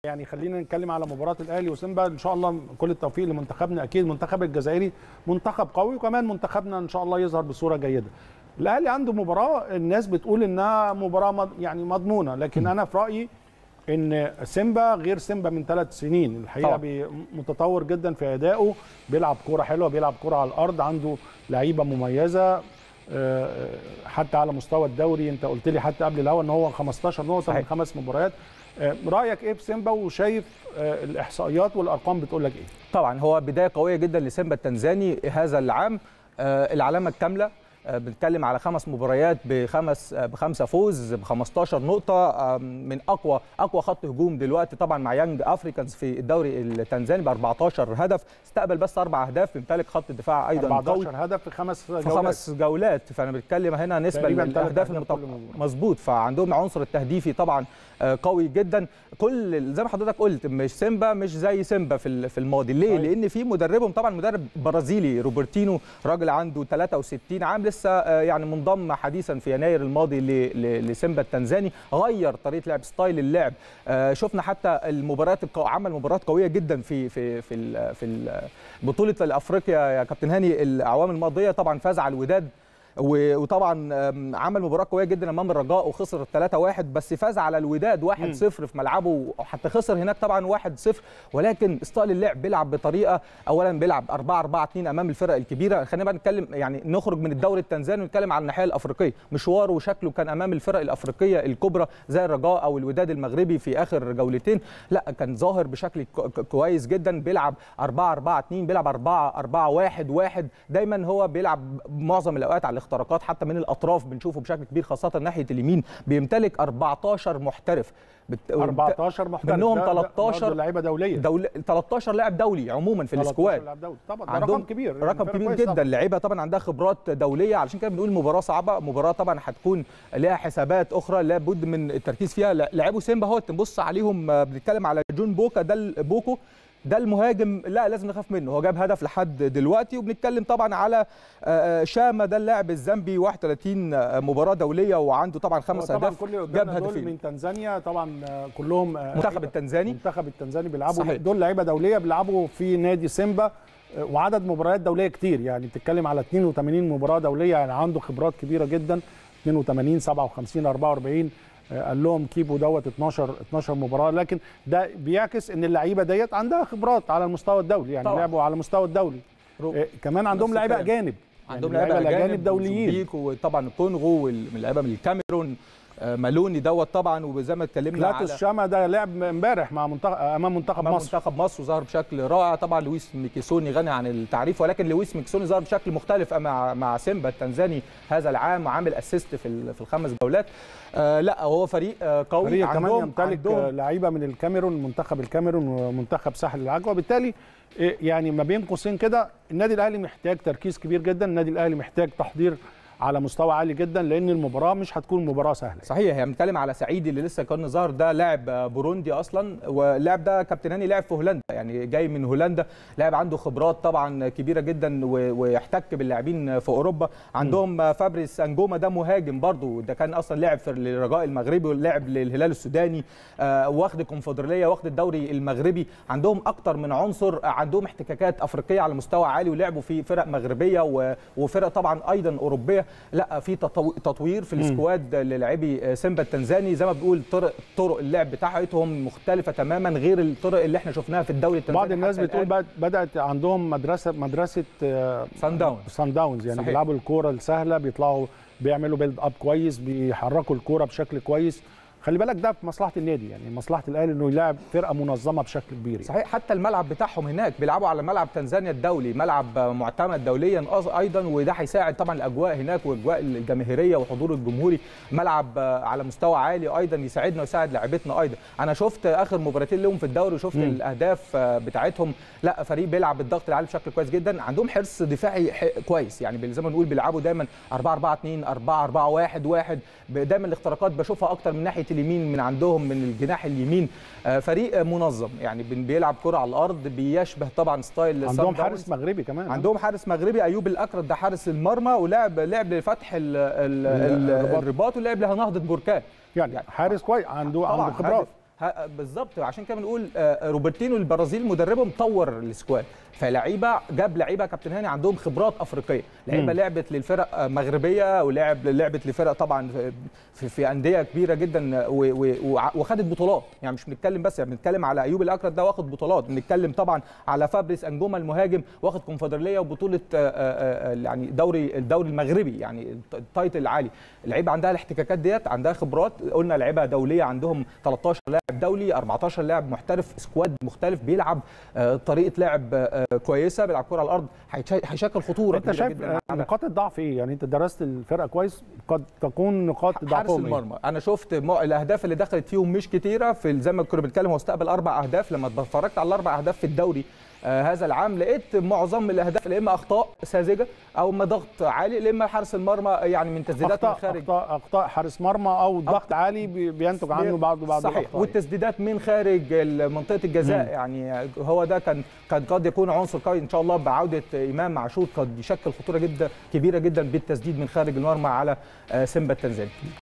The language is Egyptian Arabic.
يعني خلينا نتكلم على مباراه الاهلي وسيمبا ان شاء الله كل التوفيق لمنتخبنا اكيد المنتخب الجزائري منتخب قوي وكمان منتخبنا ان شاء الله يظهر بصوره جيده الاهلي عنده مباراه الناس بتقول انها مباراه مض... يعني مضمونه لكن انا في رايي ان سيمبا غير سيمبا من ثلاث سنين الحقيقه بي متطور جدا في ادائه بيلعب كوره حلوه بيلعب كوره على الارض عنده لعيبه مميزه آه، حتى على مستوى الدوري انت قلت لي حتى قبل الهوا ان هو 15 نقطه صحيح. من خمس مباريات آه، رايك ايه في سيمبا وشايف آه، الاحصائيات والارقام بتقول لك ايه طبعا هو بدايه قويه جدا لسيمبا التنزاني هذا العام آه، العلامه الكامله آه، بنتكلم على خمس مباريات بخمس آه، بخمسه فوز ب 15 نقطه آه، من اقوى اقوى خط هجوم دلوقتي طبعا مع يانج افريكانز في الدوري التنزاني ب 14 هدف استقبل بس اربع اهداف بيمتلك خط الدفاع ايضا قوي 14 هدف في خمس في جولات خمس جولات فانا بتكلم هنا نسبه تقريباً تلات للاهداف أهداف المت... كل مباراة. مظبوط فعندهم عنصر التهديفي طبعا آه، قوي جدا كل زي ما حضرتك قلت مش سيمبا مش زي سيمبا في ال- في الماضي ليه صحيح. لان في مدربهم طبعا مدرب برازيلي روبرتينو راجل عنده 63 عام لسه آه، يعني منضم حديثا في يناير الماضي ل- ل- لسيمبا التنزاني غير طريقه لعب ستايل اللعب آه، شفنا حتى المباريات القو... عمل مباريات قويه جدا في في في ال... في ال- بطوله الافريقيا يا كابتن هاني الاعوام الماضيه طبعا فاز على الوداد و- وطبعا آم، عمل مباراه قويه جدا امام الرجاء وخسر 3-1 بس فاز على الوداد 1-0 في ملعبه وحتى خسر هناك طبعا 1-0 ولكن ستايل اللعب بيلعب بطريقه اولا بيلعب 4 4 2 امام الفرق الكبيره خلينا بقى نتكلم يعني نخرج من الدوري التنزاني ونتكلم على الناحيه الافريقيه مشواره وشكله كان امام الفرق الافريقيه الكبرى زي الرجاء او الوداد المغربي في اخر جولتين لا كان ظاهر بشكل ك- ك- كويس جدا بيلعب 4 4 2 بيلعب 4 4 1 1 دايما هو بيلعب معظم الاوقات على الاختراقات حتى من الاطراف بنشوفه بشكل كبير خاصه ناحيه اليمين بيمتلك 14 محترف بت- 14 محترف منهم ده- ده 13 برضه لعيبه دوليه دول 13 لاعب دولي عموما في 13 السكواد لاعب دولي. طبعا ده عندهم رقم كبير رقم فرقة كبير كويس جدا طبعاً. لعيبه طبعا عندها خبرات دوليه علشان كده بنقول مباراه صعبه مباراه طبعا هتكون لها حسابات اخرى لابد من التركيز فيها لعبوا سيمبا اهو تبص عليهم آه، بنتكلم على جون بوكا ده ال- بوكو ده المهاجم لا لازم نخاف منه هو جاب هدف لحد دلوقتي وبنتكلم طبعا على آه، آه، شاما ده اللاعب الزامبي 31 مباراه دوليه وعنده طبعا خمس طبعا اهداف كل اللي جاب قدامنا دول هدفين من تنزانيا طبعا آه، كلهم آه، منتخب لعيبة. التنزاني المنتخب التنزاني بيلعبوا صحيح. دول لعيبه دوليه بيلعبوا في نادي سيمبا آه، وعدد مباريات دوليه كتير يعني بتتكلم على 82 مباراه دوليه يعني عنده خبرات كبيره جدا 82 57 44 آه، قال لهم كيبو دوت 12 12 مباراه لكن ده بيعكس ان اللعيبه ديت عندها خبرات على المستوى الدولي يعني طبعاً. لعبوا على المستوى الدولي رو- آه، كمان عندهم نفس لعيبه الكلام. اجانب عندهم يعني لعيبه اجانب دوليين موزمبيق وطبعا الكونغو وال- من لعيبه من الكاميرون آه، مالوني دوت طبعا وزي ما اتكلمنا كلاتوس على شاما ده لعب امبارح مع منتخب امام منتخب امام مصر منتخب مصر وظهر بشكل رائع طبعا لويس ميكيسوني غني عن التعريف ولكن لويس ميكيسوني ظهر بشكل مختلف مع مع سيمبا التنزاني هذا العام وعامل اسيست في ال- في الخمس جولات آه لا هو فريق آه قوي فريق كمان عندهم يمتلك عندهم لعيبه من الكاميرون منتخب الكاميرون ومنتخب ساحل العجوه وبالتالي إيه، يعني ما بين قوسين كده النادي الاهلي محتاج تركيز كبير جدا النادي الاهلي محتاج تحضير على مستوى عالي جدا لان المباراه مش هتكون مباراه سهله صحيح هي بنتكلم على سعيد اللي لسه كان ظهر ده لاعب آه، بوروندي اصلا واللاعب ده كابتن هاني لعب في هولندا يعني جاي من هولندا لاعب عنده خبرات طبعا كبيره جدا و- ويحتك باللاعبين في اوروبا عندهم آه، فابريس انجوما ده مهاجم برضو ده كان اصلا لاعب في الرجاء المغربي ولعب للهلال السوداني آه، واخد الكونفدراليه واخد الدوري المغربي عندهم اكتر من عنصر آه، عندهم احتكاكات افريقيه على مستوى عالي ولعبوا في فرق مغربيه و- وفرق طبعا ايضا اوروبيه لا في تطو- تطوير في السكواد للاعبي سيمبا التنزاني زي ما بنقول طرق طرق اللعب بتاعتهم مختلفه تماما غير الطرق اللي احنا شفناها في الدوري التنزاني بعض الناس حتى بتقول الآن. بد- بدات عندهم مدرسه مدرسه سان داونز. سان داونز يعني صحيح. بيلعبوا الكوره السهله بيطلعوا بيعملوا بيلد اب كويس بيحركوا الكوره بشكل كويس خلي بالك ده في مصلحه النادي يعني مصلحه الاهلي انه يلاعب فرقه منظمه بشكل كبير يعني. صحيح حتى الملعب بتاعهم هناك بيلعبوا على ملعب تنزانيا الدولي ملعب معتمد دوليا أص- ايضا وده هيساعد طبعا الاجواء هناك والاجواء الجماهيريه وحضور الجمهوري ملعب على مستوى عالي ايضا يساعدنا ويساعد لاعبتنا ايضا انا شفت اخر مباراتين لهم في الدوري وشفت مم. الاهداف بتاعتهم لا فريق بيلعب بالضغط العالي بشكل كويس جدا عندهم حرص دفاعي ح- كويس يعني بال- زي ما نقول بيلعبوا دايما 4 4 2 4 4 1 1 دايما الاختراقات بشوفها اكتر من ناحيه اليمين من عندهم من الجناح اليمين آه، فريق منظم يعني بن- بيلعب كره على الارض بيشبه طبعا ستايل عندهم سان داونز. حارس مغربي كمان عندهم حارس مغربي ايوب الاكرد ده حارس المرمى ولعب لعب لفتح ال ال ال الرباط. الرباط ولعب لها نهضه بركان يعني حارس كويس عنده عنده طبعا خبرات هدف ها- بالظبط عشان كده بنقول آه، روبرتينو البرازيل مدربهم طور السكواد فلعيبه جاب لعيبه كابتن هاني عندهم خبرات افريقيه لعيبه مم. لعبت للفرق آه، مغربيه ولعب لعبت لفرق طبعا في- في, في انديه كبيره جدا و- و- وع- وخدت بطولات يعني مش بنتكلم بس يعني بنتكلم على ايوب الاكرد ده واخد بطولات بنتكلم طبعا على فابريس انجوما المهاجم واخد كونفدراليه وبطوله آه، آه، آه، يعني دوري الدوري المغربي يعني الت- التايتل العالي اللعيبه عندها الاحتكاكات ديت عندها خبرات قلنا لعيبه دوليه عندهم 13 لاعب دولي 14 لاعب محترف سكواد مختلف بيلعب آه، طريقه لعب آه، كويسه بيلعب كره على الارض هيشا- هيشكل خطوره انت كبيرة شايف جداً على نقاط الضعف ايه يعني انت درست الفرقه كويس قد تكون نقاط حارس ضعفهم إيه؟ المرمى انا شفت مو- الاهداف اللي دخلت فيهم مش كتيره في زي ما كنا بنتكلم هو استقبل اربع اهداف لما اتفرجت على الاربع اهداف في الدوري آه هذا العام لقيت معظم الاهداف يا اما اخطاء ساذجه او اما ضغط عالي يا اما حارس المرمى يعني من تسديدات من اخطاء خارج اخطاء اخطاء حارس مرمى او ضغط عالي بي- بينتج عنه بعض بعض صحيح الأخطاء. والتسديدات من خارج منطقه الجزاء مم. يعني هو ده كان كان قد يكون عنصر قوي ان شاء الله بعوده امام عاشور قد يشكل خطوره جدا كبيره جدا بالتسديد من خارج المرمى على آه، سيمبا التنزاني